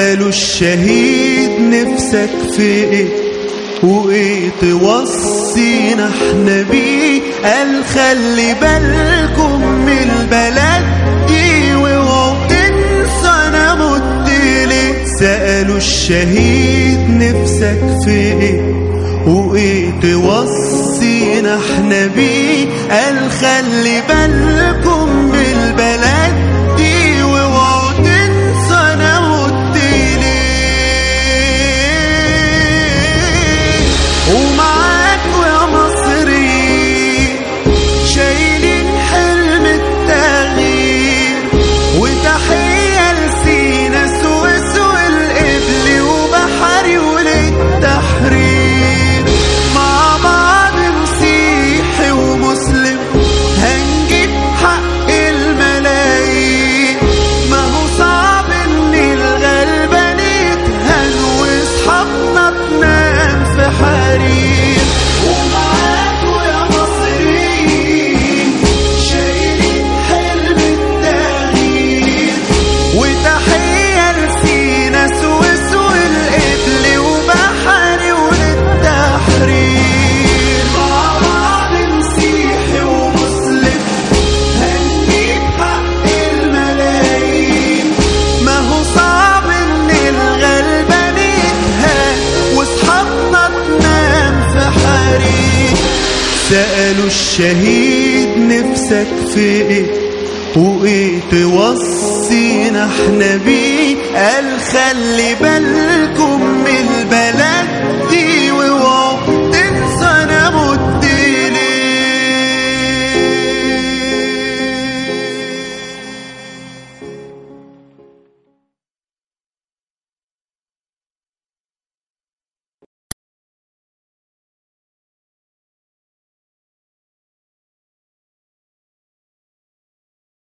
سألوا الشهيد نفسك في ايه وايه توصينا احنا بيه قال خلي بالكم من البلد دي واوعوا تنسوا انا مت ليه سألوا الشهيد نفسك في ايه وايه توصينا احنا بيه قال خلي بالكم من البلد دي واوعوا تنسوا انا مت ليه ومعاكوا يا مصريين شايلين حلم التغيير وتحية لسينا سويس والقبل وبحري وللتحرير مع بعض مسيحي ومسلم هنجيب حق الملايين ما هو صعب ان الغلبان يتهان واصحابنا تنام في حرير ومعاكوا يا مصريين شايلين حلم التغيير وتحية لسينا سويس والقبل وبحري وللتحرير مع بعض مسيحي ومسلم هنجيب حق الملايين ما هو صعب ان الغلبان يتهان واصحابنا تنام في حريق سألوا الشهيد نفسك في ايه وايه توصينا احنا بيه قال خلي بالكم من